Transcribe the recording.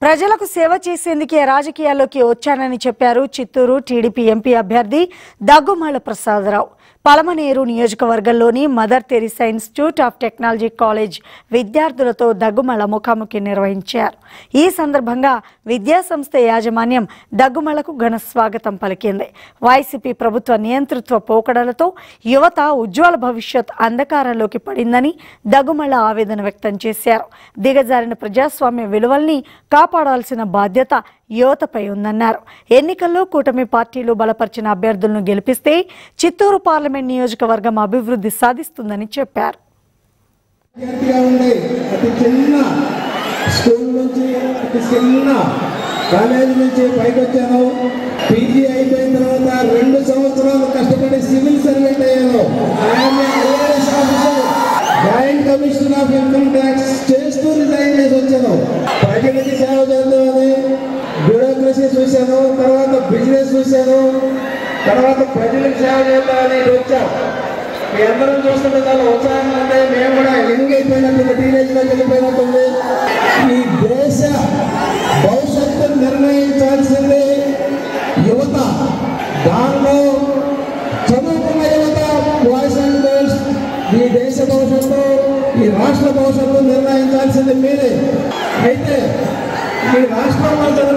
ప్రజలకు సేవ చేసేందుకే రాజకీయాల్లోకి వచ్చానని చెప్పారు చిత్తూరు టీడీపీ ఎంపీ అభ్యర్థి దగ్గుమాల ప్రసాదరావు పలమనేరు నియోజకవర్గంలోని mother Teresa institute of technology college విద్యార్థులతో దగ్గుమల ముఖాముఖి నిర్వహించారు ఈ సందర్భంగా విద్యాసంస్థ యాజమాన్యం దగ్గుమలకు ఘన స్వాగతం పలికింది వైసీపీ ప్రభుత్వ నియంతృత్వ పోకడలతో యువత ఉజ్వల భవిష్యత్ అంధకారంలోకి పడిందని దగ్గుమల ఆవేదన వ్యక్తం చేశారు దిగజారిన ప్రజాస్వామ్య విలువల్ని కాపాడాల్సిన బాధ్యత యువతపై ఉందన్నారు ఎన్నికల్లో కూటమి పార్టీలు బలపరిచిన అభ్యర్థులను గెలిపిస్తే చిత్తూరు పార్లమెంట్ నియోజకవర్గం అభివృద్ధి సాధిస్తుందని చెప్పారు విద్యార్థిగా ఉండి అతి చిన్న స్కూల్ నుంచి అతి చిన్న కాలేజీ నుంచి పైకి వచ్చాను పీజీ అయిపోయిన తర్వాత రెండు సంవత్సరాలు కష్టపడి సివిల్ సర్వెంట్ అయ్యాను I'm IAS officer joint commissioner of income tax చేస్తూ రిజైన్ చేసి వచ్చాను ప్రజలకి సేవ చేద్దామని బ్యూరోక్రసీ చూశాను తర్వాత బిజినెస్ చూశాను తర్వాత ప్రజలకు సేవ చేద్దామని ఇటు వచ్చాం మీ అందరం చూస్తుంటే చాలా ఉత్సాహంగా ఉంది మేము కూడా యంగ్ అయిపోయినట్టుంది టీనేజ్ లోకి వెళ్ళిపోయినట్టుంది ఈ దేశ భవిష్యత్తు నిర్ణయించాల్సింది యువత దానిలో చదువుకున్న యువత బాయ్స్ అండ్ గర్ల్స్ ఈ దేశ భవిష్యత్తు ఈ రాష్ట్ర భవిష్యత్తు నిర్ణయించాల్సింది మీరే అయితే ఈ రాష్ట్రంలో చదువు